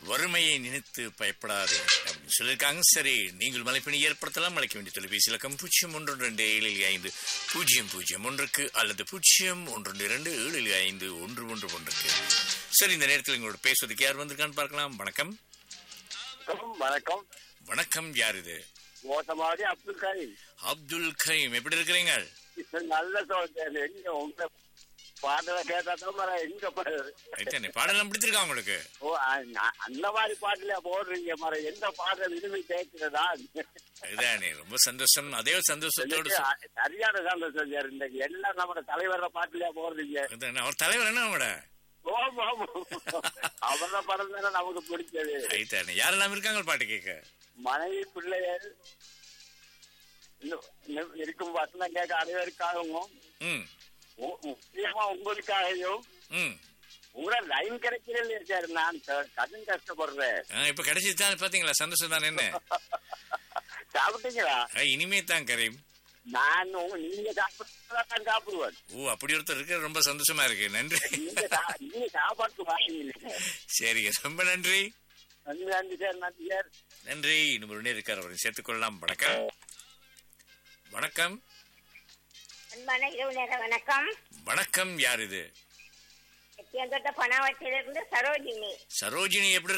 வறுமையை நினைத்து பயப்படாது அப்படின்னு சொல்லியிருக்காங்க சரி நீங்கள் மலைப்பணி ஏற்படுத்தலாம் அழைக்க வேண்டிய தொலைபேசி இலக்கம் பூஜ்ஜியம் ஒன்று ரெண்டு ஏழு ஐந்து பூஜ்ஜியம் பூஜ்ஜியம் ஒன்றுக்கு அல்லது பூஜ்ஜியம் ஒன்று இரண்டு ஏழு ஐந்து ஒன்று ஒன்று ஒன்றுக்கு சரி இந்த நேரத்தில் எங்களோட பேசுவதுக்கு யார் வந்திருக்கான்னு பார்க்கலாம் வணக்கம் வணக்கம் வணக்கம் யார் இது மோசமாவது அப்துல் கரீம் அப்துல் கரீம் எப்படி இருக்கிறீங்க நல்ல சோதனை எங்க உங்க பாடல கேட்டா தான் மர எங்க பாடுறது ஐத்தானே பாடலாம் பிடிச்சிருக்கா உங்களுக்கு ஓ அ- அ- அந்த மாதிரி பாட்டுல போடுறீங்க மர எந்த பாட்டை விரும்பி கேட்கிறதா இதுதானே ரொம்ப சந்தோஷம் அதே சந்தோஷத்தோடு எனக்கு அ- சரியான சந்தோஷம் சார் இந்த எல்லாம் நம்ம தலைவர பாட்டுலயா போடுறீங்க இதுதானே. அவர் தலைவர் என்ன அவங்களோட ஓம் ஓம் அவர படம் தானே நமக்கு பிடிச்சது ஐத்தானே யாரெல்லாம் இருக்காங்க பாட்டு கேட்க மனைவி பிள்ளைகள் இன்னும் இன்னும் இருக்கும் வசனம் கேட்க அனைவருக்காகவும் ம் உ- முக்கியமா உங்களுக்காகவும் ம் உங்களோட லைன் கிடைக்கிறதுல இருக்காரு நான் க- கடும் கஷ்டப்படுறேன் ஆ, இப்ப கிடைச்சிதான் பாத்தீங்களா சந்தோஷம் தானே என்ன சாப்பிட்டீங்களா ஆ, இனிமே தான் கரீம் நான் உங்க நீங்க சாப்பிட்டா நான் சாப்பிடுவேன் ஓ அப்படி ஒருத்தர் இருக்க ரொம்ப சந்தோஷமா இருக்கு நன்றி நீங்க சா- நீங்க சாப்பாட்டு வாங்கிங்க சரிங்க ரொம்ப நன்றி நன்றி நன்றி சார் நன்றி சார் நன்றி இன்னும் ஒரு நேரம் இருக்கார் அவரை சேர்த்துக்கொள்ளலாம் வணக்கம் வணக்கம் அன்பான இரவு நேர வணக்கம் வணக்கம் யார் இது எத்தியந்தோட்ட பணவத்திலிருந்து சரோஜினி சரோஜினி எப்படி